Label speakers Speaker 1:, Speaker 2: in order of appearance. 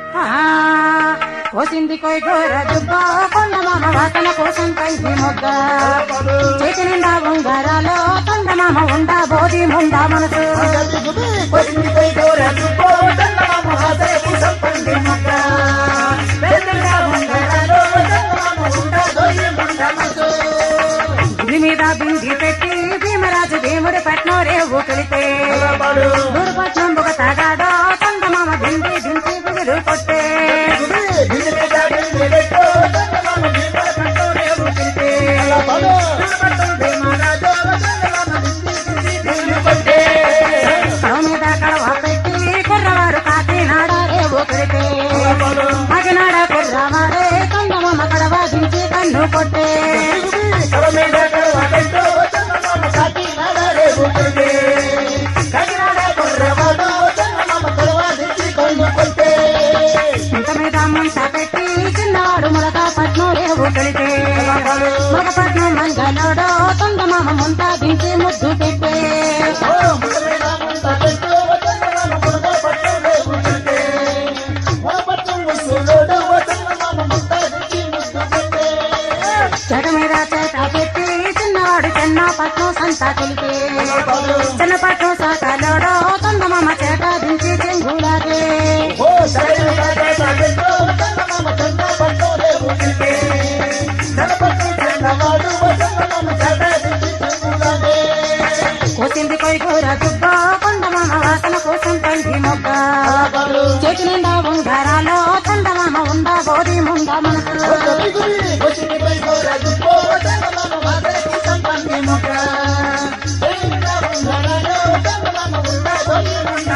Speaker 1: ఆ, కోసింది కొయ్ గోర దుబ్బ కొండ మామ వాసన కోసం కైది మొగ్గ చేతి నిండా ఉంగరాలో కొండ మామ ఉండా బోధి ముండా మనసు ఇది మీద బింది పెట్టి భీమరాజు భీముడు పట్నం రేవు కలితే నూరు పట్నం ఒక తగాడో కొండ మామ బింది దించి బిగులు కొట్టే కవ మీద కడవ పెట్టి కుర్రవారు కాకినాడ రేవు కలితే కాకినాడ కుర్రవారే కొండ మామ కడవ దించి కన్ను కొట్టే ఇంత మీద ముంత పెట్టి చిన్నవాడు ములక పట్నం రేవు కలితే ములక పట్నం మంగళోడో కొండ మామ ముంత దించి ముద్దు పెట్టే చెట మీద చేత పెట్టి చిన్నవాడు చిన్న పట్నం సంత కలితే చిన్న పట్నం సాకలోడో కొండ మామ చేట దించి చెంగులాగే కోసింది కొయ్యూర దుబ్బ కొండ మామ వాసన కోసం పంది మొగ్గ చేతి నిండా ఉంగరాలో కొండ మామ ఉండా బోధి ముండా మనసు
Speaker 2: మొక్క